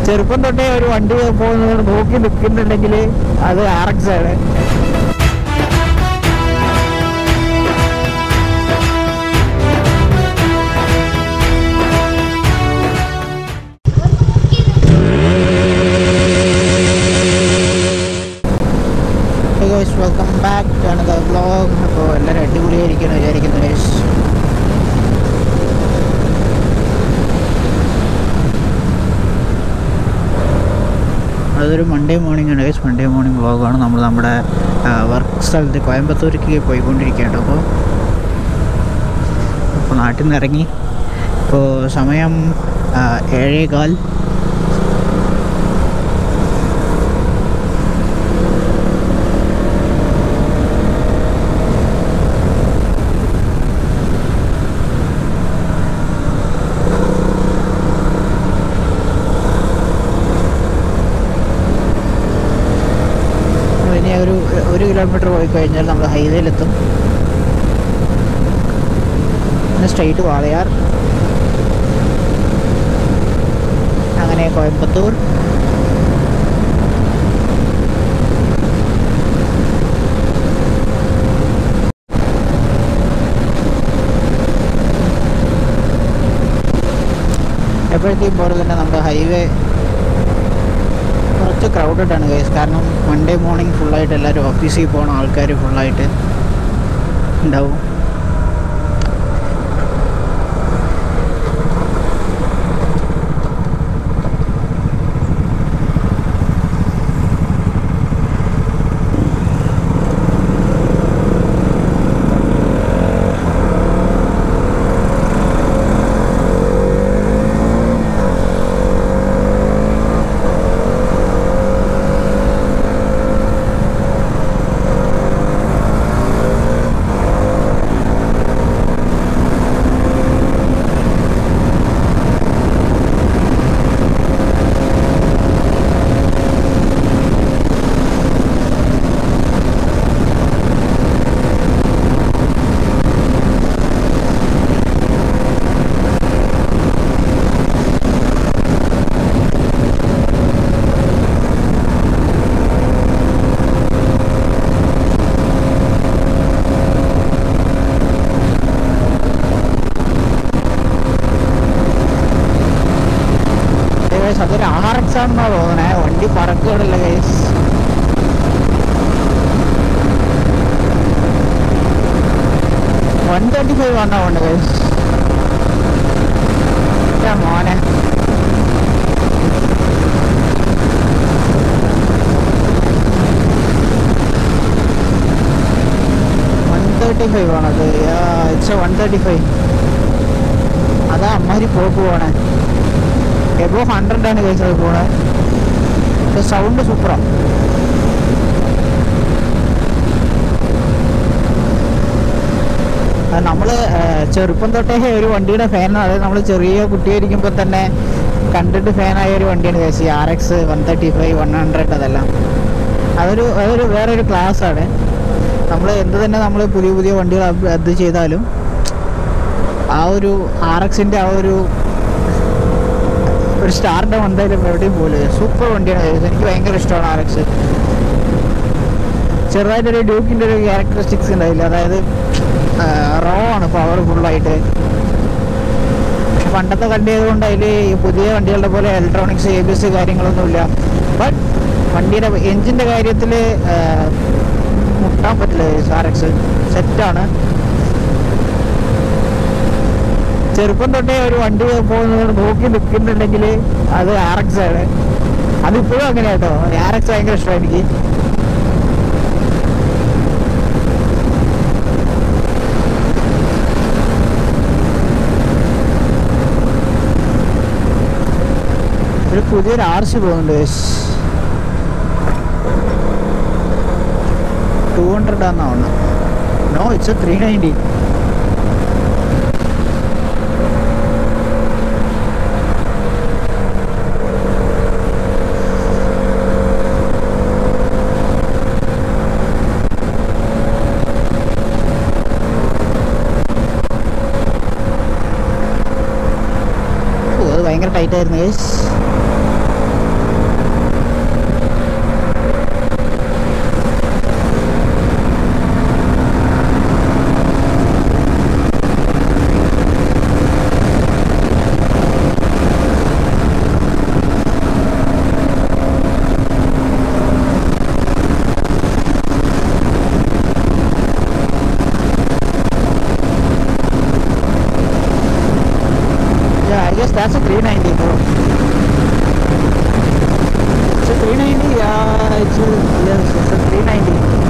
ചെറുപ്പം തൊട്ടേ ഒരു വണ്ടി പോകുന്നത് നോക്കി നിൽക്കുന്നുണ്ടെങ്കിൽ അത് ആർ എക്സ് ആണ് guys welcome back to another vlog അപ്പോൾ എല്ലാവരും അടിപൊളിയായിരിക്കണം വിചാരിക്കുന്നു ഗൈസ് അതൊരു മൺഡേ മോർണിംഗ് ആണ് ഗൈസ് മൺഡേ മോർണിംഗ് വ്ലോഗാണ് നമ്മൾ നമ്മുടെ വർക്ക് സ്ഥലത്ത് കോയമ്പത്തൂർക്ക് പോയിക്കൊണ്ടിരിക്കുകയാണ് അപ്പോൾ അപ്പോൾ നാട്ടിൽ നിന്ന് ഇറങ്ങി ഇപ്പോൾ സമയം ആ, ഏഴേകാൽ ഇനി ഒരു ഒരു കിലോമീറ്റർ പോയി കഴിഞ്ഞാൽ നമ്മൾ ഹൈവേയിലെത്തും പിന്നെ സ്ട്രെയിറ്റ് വാളയാർ അങ്ങനെ കോയമ്പത്തൂർ എപ്പോഴത്തേക്കും പോലെ തന്നെ നമ്മുടെ ഹൈവേ കുറച്ച് ക്രൗഡഡ് ആണ് ഗൈസ് കാരണം മൺഡേ മോർണിംഗ് ഫുള്ളായിട്ട് എല്ലാവരും ഓഫീസിൽ പോകണ ആൾക്കാർ ഫുള്ളായിട്ട് ഉണ്ടാവും ഗൈസ് അതൊരു ആർ എക്സ് ആണെന്നാ തോന്നണേ വണ്ടി പറക്കുകയല്ല ഗൈസ് വൺ തേർട്ടി ഫൈവ് വന്നാ ഉണ്ട് ഗൈസ് മോനെ വൺ തേർട്ടി ഫൈവ് ആണത് ഇറ്റ്സ് വൺ തേർട്ടി ഫൈവ് അതാ അമ്മാരി പോക്ക് പോണേ എബോ ഹൺഡ്രഡ് ആണ് കഴിച്ചത് പോണേ പക്ഷെ സൗണ്ട് സൂപ്പറാണ് നമ്മൾ ചെറുപ്പം തൊട്ടേ ഒരു വണ്ടിയുടെ ഫാനാണ് അതായത് നമ്മൾ ചെറിയ കുട്ടിയായിരിക്കുമ്പോൾ തന്നെ കണ്ടിട്ട് ഫാനായ ഒരു വണ്ടിയാണ് കഴിച്ചത് R X one thirty five one hundred അതെല്ലാം അതൊരു അതൊരു വേറൊരു ക്ലാസ്സാണ് നമ്മൾ എന്ത് തന്നെ നമ്മൾ പുതിയ പുതിയ വണ്ടികൾ അപ് അത് ചെയ്താലും ആ ഒരു ആർ എക്സിൻ്റെ ആ ഒരു ഒരു സ്റ്റാറിൻ്റെ വന്നാലും എവിടെയും പോലും സൂപ്പർ വണ്ടിയാണ് ഇത്. എനിക്ക് ഭയങ്കര ഇഷ്ടമാണ് ആർ എക്സ് ചെറുതായിട്ടൊരു ഡ്യൂക്കിൻ്റെ ഒരു ക്യാരക്ടറിസ്റ്റിക്സ് ഉണ്ടായില്ല അതായത് റോ ആണ് പവർ ഫുള്ളായിട്ട് പണ്ടത്തെ വണ്ടി ആയതുകൊണ്ട് അതിൽ ഈ പുതിയ വണ്ടികളുടെ പോലെ ഇലക്ട്രോണിക്സ് എ ബി എസ് കാര്യങ്ങളൊന്നുമില്ല ബട്ട് വണ്ടിയുടെ എൻജിൻ്റെ കാര്യത്തിൽ മുട്ടാൻ പറ്റില്ല ആർ എക്സ് സെറ്റാണ് ചെറുപ്പം തൊട്ടേ ഒരു വണ്ടി പോകുന്നത് നോക്കി നിൽക്കുന്നുണ്ടെങ്കിൽ അത് ആർ എക്സ് ആണ് അതിപ്പോഴും അങ്ങനെ കേട്ടോ ആർ എക്സ് ഭയങ്കര ഇഷ്ടമാണ് എനിക്ക് ഒരു പുതിയൊരു ആർ സി പോകുന്നുണ്ട് ടു ഹൺഡ്രഡ് ആണെന്നാണ് no it's three ninety oh അത് ഭയങ്കര ടൈറ്റ് ആയിരുന്നു guys yes, that's a 390 bro. It's a 390, yeah, it's a, yes, it's a 390.